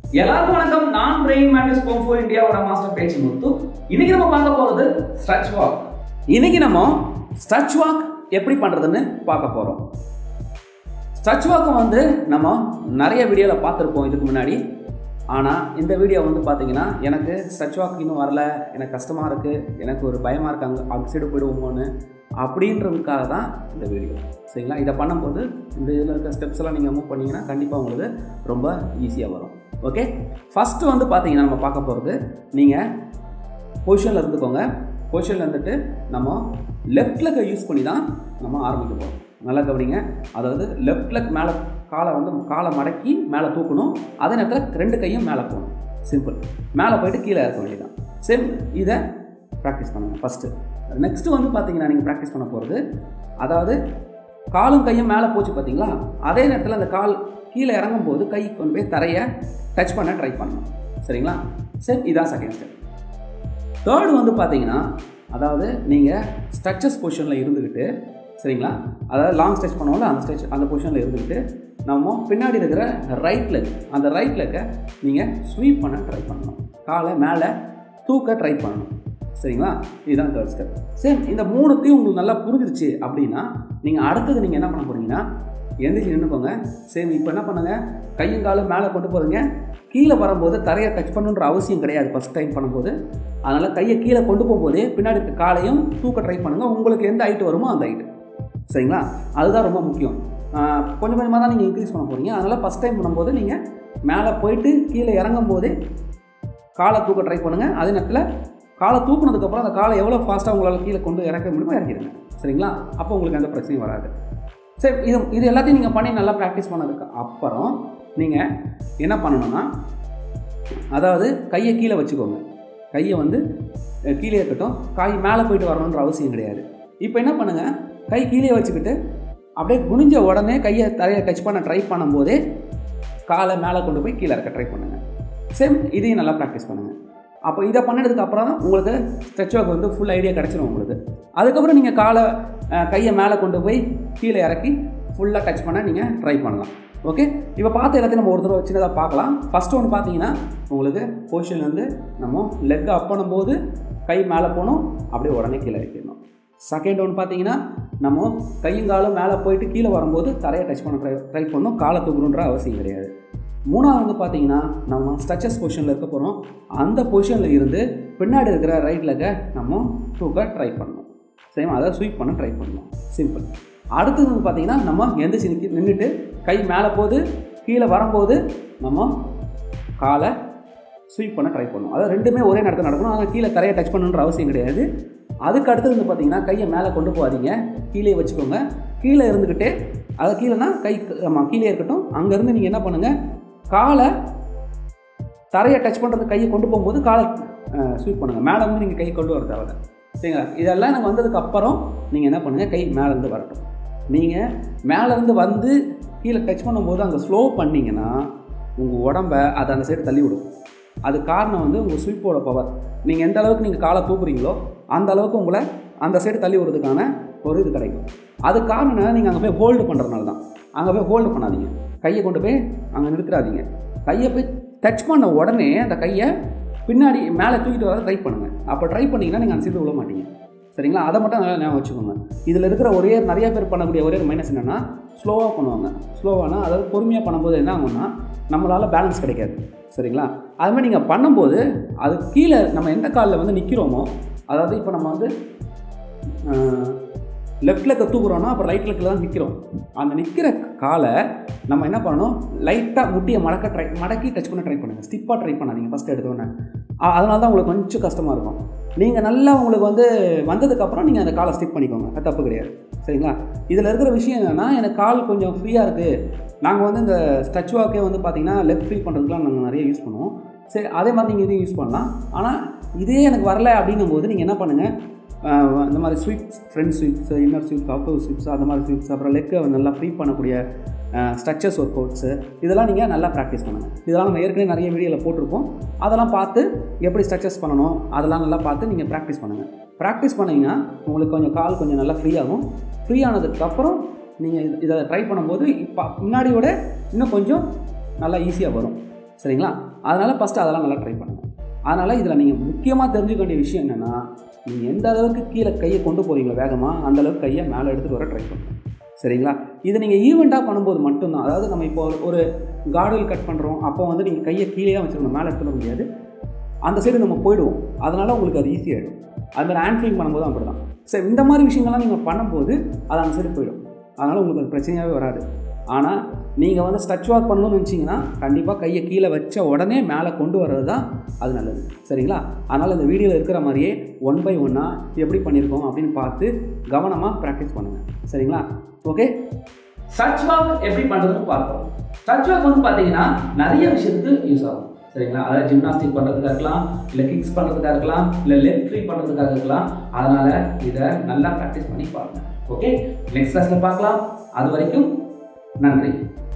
எல்லாருக்கும் வணக்கம் நான் பிரெயின் மேனேஜ் கோம்ஃபோ இந்தியாவோட மாஸ்டர் பேச்சு முத்து இன்னைக்கு நம்ம பார்க்க போறது ஸ்ட்ரெச் வாக் இன்னைக்கு நம்ம ஸ்ட்ரெச் வாக் எப்படி பண்றதுன்னு பார்க்க போறோம் ஸ்ட்ரெச் வாக்கை வந்து நம்ம நிறைய வீடியோவில் பார்த்துருப்போம் இதுக்கு முன்னாடி ஆனால் இந்த வீடியோ வந்து பார்த்தீங்கன்னா எனக்கு ஸ்ட்ரெச் வாக் இன்னும் வரல எனக்கு கஷ்டமாக இருக்குது எனக்கு ஒரு பயமாக இருக்கு அங்கே அந்த சைடு போயிடுவோமோன்னு அப்படின்றதுக்காக தான் இந்த வீடியோ சரிங்களா இதை பண்ணும்போது இந்த இதில் இருக்க ஸ்டெப்ஸ் எல்லாம் நீங்கள் மூவ் பண்ணீங்கன்னா கண்டிப்பாக உங்களுக்கு ரொம்ப ஈஸியாக வரும் ஓகே ஃபஸ்ட்டு வந்து பார்த்தீங்கன்னா நம்ம பார்க்க போகிறது நீங்கள் பொசிஷனில் இருந்துக்கோங்க பொசிஷனில் இருந்துட்டு நம்ம லெஃப்ட் லெக்கை யூஸ் பண்ணி தான் நம்ம ஆரம்பிக்க போகிறோம் நல்லா கவனிங்க அதாவது லெஃப்ட் லெக் மேலே காலை வந்து காலை மடக்கி மேலே தூக்கணும் அதே நேரத்தில் ரெண்டு கையும் மேலே போகணும் சிம்பிள் மேலே போயிட்டு கீழே இறக்க வேண்டியதான் சேம் இதை ப்ராக்டிஸ் பண்ணுங்கள் ஃபஸ்ட்டு நெக்ஸ்ட்டு வந்து பார்த்தீங்கன்னா நீங்கள் ப்ராக்டிஸ் பண்ண போகிறது அதாவது காலும் கையும் மேலே போச்சு பார்த்தீங்களா அதே நேரத்தில் அந்த கால் கீழே இறங்கும் போது கை கொண்டு போய் தரையை டச் பண்ண ட்ரை பண்ணணும் சரிங்களா சரி இதான் செகண்ட் ஸ்டெப் தேர்டு வந்து பார்த்தீங்கன்னா அதாவது நீங்கள் ஸ்ட்ரக்சர்ஸ் பொசிஷனில் இருந்துக்கிட்டு சரிங்களா அதாவது லாங் ஸ்ட்ரெச் பண்ணுவோம்ல அந்த ஸ்ட்ரெச் அந்த பொசிஷனில் இருந்துக்கிட்டு நம்ம பின்னாடி இருக்கிற ரைட் லெக் அந்த ரைட் லெக்கை நீங்கள் ஸ்வீப் பண்ண ட்ரை பண்ணணும் காலை மேலே தூக்க ட்ரை பண்ணணும் சரிங்களா இதுதான் தேர்ட் ஸ்டெப் சேம் இந்த மூணுத்தையும் உங்களுக்கு நல்லா புரிஞ்சிருச்சு அப்படின்னா நீங்கள் அடுத்தது நீங்கள் என்ன பண்ண போகிறீங்கன்னா எந்திரிச்சு நின்றுக்கோங்க சேம் இப்போ என்ன பண்ணுங்கள் கையும் காலும் மேலே கொண்டு போகிறீங்க கீழே வரும்போது தரையை டச் பண்ணுன்ற அவசியம் கிடையாது ஃபஸ்ட் டைம் பண்ணும்போது அதனால் கையை கீழே கொண்டு போகும்போதே பின்னாடி இருக்க காலையும் தூக்க ட்ரை பண்ணுங்கள் உங்களுக்கு எந்த ஹைட் வருமோ அந்த ஹைட்டு சரிங்களா அதுதான் ரொம்ப முக்கியம் ஆஹ் கொஞ்சம் கொஞ்சமாக தான் நீங்கள் இன்க்ரீஸ் பண்ண போகிறீங்க அதனால் ஃபஸ்ட் டைம் பண்ணும்போது நீங்கள் மேலே போயிட்டு கீழே இறங்கும் போதே காலை தூக்க ட்ரை பண்ணுங்கள் அதே நேரத்தில் காலை தூக்குனதுக்கப்புறம் அந்த காலை எவ்வளோ ஃபாஸ்ட்டாக உங்களால் கீழே கொண்டு இறக்க முடியுமோ இறக்கிடுங்க சரிங்களா அப்போ உங்களுக்கு எந்த பிரச்சனையும் வராது சரி இது இது எல்லாத்தையும் நீங்கள் பண்ணி நல்லா ப்ராக்டிஸ் பண்ணதுக்கு அப்புறம் நீங்கள் என்ன பண்ணணும்னா அதாவது கையை கீழே வச்சுக்கோங்க கையை வந்து அஹ், கீழே இருக்கட்டும் காய் மேலே போயிட்டு வரணுன்ற அவசியம் கிடையாது இப்போ என்ன பண்ணுங்கள் கை கீழே வச்சுக்கிட்டு அப்படியே குனிஞ்ச உடனே கையை தரையை டச் பண்ண ட்ரை பண்ணும்போதே காலை மேலே கொண்டு போய் கீழே இருக்க ட்ரை பண்ணுங்கள் சேம் இதையும் நல்லா ப்ராக்டிஸ் பண்ணுங்கள் அப்போ இதை பண்ணதுக்கு அப்புறம் தான் உங்களுக்கு ஸ்ட்ரெச் ஒர்க் வந்து ஃபுல் ஐடியா கிடச்சிரும் உங்களுக்கு அதுக்கப்புறம் நீங்கள் காலை அஹ், கையை மேலே கொண்டு போய் கீழே இறக்கி ஃபுல்லாக டச் பண்ண நீங்கள் ட்ரை பண்ணலாம் ஓகே இப்போ பார்த்த எல்லாத்தையும் நம்ம ஒரு தடவை சின்னதாக பார்க்கலாம் ஃபஸ்ட்டு ஒன்று பார்த்தீங்கன்னா உங்களுக்கு பொசிஷன் வந்து நம்ம லெக் அப் பண்ணும்போது கை மேலே போகணும் அப்படியே உடனே கீழே இறக்கிடணும் செகண்ட் ஒன்று பார்த்தீங்கன்னா நம்ம கையும் காலும் மேலே போயிட்டு கீழே வரும்போது தரையை டச் பண்ண ட்ரை ட்ரை பண்ணணும் காலை தூக்கணுன்ற அவசியம் கிடையாது மூணாவது வந்து பார்த்தீங்கன்னா நம்ம ஸ்ட்ரச்சஸ் பொசிஷனில் இருக்க போகிறோம் அந்த பொசிஷனில் இருந்து பின்னாடி இருக்கிற ரைட் லெக்கை நம்ம தூக்க ட்ரை பண்ணணும் சேம் அதை ஸ்வீப் பண்ண ட்ரை பண்ணணும் சிம்பிள் அடுத்தது வந்து பார்த்தீங்கன்னா நம்ம எந்திரிச்சு நிற்க நின்றுட்டு கை மேலே போகுது கீழே வரும்போது நம்ம காலை ஸ்வீப் பண்ண ட்ரை பண்ணணும் அதாவது ரெண்டுமே ஒரே நேரத்தில் நடக்கணும் ஆனால் கீழே தரையை டச் பண்ணணுன்ற அவசியம் கிடையாது அதுக்கு அடுத்தது வந்து பார்த்தீங்கன்னா கையை மேலே கொண்டு போகாதீங்க கீழே வச்சுக்கோங்க கீழே இருந்துக்கிட்டே அது கீழேனா கை ஆமாம் கீழே இருக்கட்டும் அங்கேருந்து நீங்கள் என்ன பண்ணுங்கள் காலை தரையை டச் பண்ணுறது கையை கொண்டு போகும்போது காலை ஸ்வீப் பண்ணுங்கள் மேலே வந்து நீங்கள் கை கொண்டு வர தேவை சரிங்களா இதெல்லாம் எனக்கு வந்ததுக்கு அப்புறம் நீங்கள் என்ன பண்ணுங்கள் கை மேலேருந்து வரட்டும் நீங்கள் மேலேருந்து வந்து கீழே டச் பண்ணும்போது அங்கே ஸ்லோ பண்ணிங்கன்னா உங்கள் உடம்ப அதை அந்த சைடு தள்ளி விடும் அது காரணம் வந்து உங்கள் ஸ்வீப்போட பவர் நீங்கள் எந்த அளவுக்கு நீங்கள் காலை தூக்குறீங்களோ அந்த அளவுக்கு உங்களை அந்த சைடு தள்ளி விடுறதுக்கான ஒரு இது கிடைக்கும் அது காரணம் என்ன நீங்கள் அங்கே போய் ஹோல்டு பண்ணுறதுனால தான் அங்கே போய் ஹோல்டு பண்ணாதீங்க கையை கொண்டு போய் அங்கே நிறுத்திடாதீங்க கையை போய் டச் பண்ண உடனே அந்த கையை பின்னாடி மேலே தூக்கிட்டு வர ட்ரை பண்ணுங்கள் அப்போ ட்ரை பண்ணிங்கன்னா நீங்கள் அந்த சைடு விட மாட்டீங்க சரிங்களா அதை மட்டும் நல்லா ஞாபகம் வச்சுக்கோங்க இதில் இருக்கிற ஒரே நிறைய பேர் பண்ணக்கூடிய ஒரே மைனஸ் என்னென்னா ஸ்லோவாக பண்ணுவாங்க ஸ்லோவானா அதாவது பொறுமையாக பண்ணும்போது என்ன ஆகும்னா நம்மளால் பேலன்ஸ் கிடைக்காது சரிங்களா அது மாதிரி நீங்கள் பண்ணும்போது அது கீழே நம்ம எந்த காலில் வந்து நிற்கிறோமோ அதாவது இப்போ நம்ம வந்து லெஃப்ட் லெக்கை தூக்குறோன்னா அப்புறம் ரைட் லெக்கில் தான் நிற்கிறோம் அந்த நிற்கிற காலை நம்ம என்ன பண்ணணும் லைட்டாக முட்டியை மடக்க ட்ரை மடக்கி டச் பண்ண ட்ரை பண்ணுங்கள் ஸ்டிப்பாக ட்ரை பண்ணாதீங்க ஃபஸ்ட் எடுத்தோன்னே அ- அதனால தான் உங்களுக்கு கொஞ்சம் கஷ்டமாக இருக்கும் நீங்கள் நல்லா உங்களுக்கு வந்து வந்ததுக்கப்புறம் நீங்கள் அந்த காலை ஸ்டிப் பண்ணிக்கோங்க அது தப்பு கிடையாது சரிங்களா இதில் இருக்கிற விஷயம் என்னென்னா எனக்கு கால் கொஞ்சம் ஃப்ரீயாக இருக்குது நாங்கள் வந்து இந்த ஸ்ட்ரெச் வாக்கே வந்து பார்த்தீங்கன்னா லெக் ஃப்ரீ பண்ணுறதுக்குலாம் நாங்கள் நிறைய யூஸ் பண்ணுவோம் சரி அதே மாதிரி நீங்கள் இதையும் யூஸ் பண்ணலாம் ஆனால் இதே எனக்கு வரல அப்படின்னும் போது நீங்கள் என்ன பண்ணுங்கள் ஆஹ் இந்த மாதிரி sweeps front sweeps inner sweeps outer sweeps அந்த மாதிரி ஸ்வீப்ஸ் அப்புறம் லெக்கை நல்லா ஃப்ரீ பண்ணக்கூடிய ஸ்ட்ரக்சர்ஸ் ஒர்க் அவுட்ஸு இதெல்லாம் நீங்கள் நல்லா ப்ராக்டிஸ் பண்ணுங்கள் இதெல்லாம் நம்ம ஏற்கனவே நிறைய வீடியோவில் போட்டிருப்போம் அதெல்லாம் பார்த்து எப்படி ஸ்ட்ரக்சர்ஸ் பண்ணணும் அதெல்லாம் நல்லா பார்த்து நீங்கள் ப்ராக்டிஸ் பண்ணுங்கள் ப்ராக்டிஸ் பண்ணிங்கன்னா உங்களுக்கு கொஞ்சம் கால் கொஞ்சம் நல்லா ஃப்ரீ ஆகும் ஃப்ரீ ஆனதுக்கப்புறம் நீங்கள் இதை ட்ரை பண்ணும்போது இப்போ முன்னாடியோட இன்னும் கொஞ்சம் நல்லா ஈஸியாக வரும் சரிங்களா அதனால் ஃபஸ்ட்டு அதெல்லாம் நல்லா ட்ரை பண்ணுங்கள் அதனால் இதில் நீங்கள் முக்கியமாக தெரிஞ்சுக்க வேண்டிய விஷயம் என்னென்னா நீங்கள் எந்த அளவுக்கு கீழே கையை கொண்டு போகிறீங்களோ வேகமாக அந்த அளவுக்கு கையை மேலே எடுத்துகிட்டு வர ட்ரை பண்ணுங்கள் சரிங்களா இது நீங்கள் ஈவெண்ட்டாக பண்ணும்போது மட்டும்தான் அதாவது நம்ம இப்போ ஒரு கார்டில் கட் பண்ணுறோம் அப்போ வந்து நீங்கள் கையை கீழே தான் வச்சுக்கணும் மேலே எடுத்துட முடியாது அந்த சைடு நம்ம போயிடுவோம் அதனால் உங்களுக்கு அது ஈஸியாகிடும் அது மாதிரி ஹேண்ட் ஃபிலிங் பண்ணும்போது அப்படி தான் சரி இந்த மாதிரி விஷயங்கள்லாம் நீங்கள் பண்ணும்போது அது அந்த சைடு போயிடும் அதனால் உங்களுக்கு அது பிரச்சனையாகவே வராது ஆனால் நீங்கள் வந்து ஸ்ட்ரச் வாக் பண்ணணும்னு நினச்சிங்கன்னா கண்டிப்பாக கையை கீழே வச்ச உடனே மேலே கொண்டு வர்றது தான் அது நல்லது சரிங்களா அதனால் இந்த வீடியோவில் இருக்கிற மாதிரியே ஒன் பை ஒன்னாக எப்படி பண்ணியிருக்கோம் அப்படின்னு பார்த்து கவனமாக ப்ராக்டிஸ் பண்ணுங்கள் சரிங்களா ஓகே ஸ்ட்ரச் வாக் எப்படி பண்ணுறதுன்னு பார்ப்போம் ஸ்ட்ரச் வாக் வந்து பார்த்தீங்கன்னா நிறைய விஷயத்துக்கு யூஸ் ஆகும் சரிங்களா அதாவது ஜிம்னாஸ்டிக் பண்ணுறதுக்காக இருக்கலாம் இல்லை கிக்ஸ் பண்ணுறதுக்காக இருக்கலாம் இல்லை லெக் ஃப்ரீ பண்ணுறதுக்காக இருக்கலாம் அதனால் இதை நல்லா ப்ராக்டிஸ் பண்ணி பாருங்கள் ஓகே நெக்ஸ்ட் கிளாஸில் பார்க்கலாம் அது வரைக்கும் நன்றி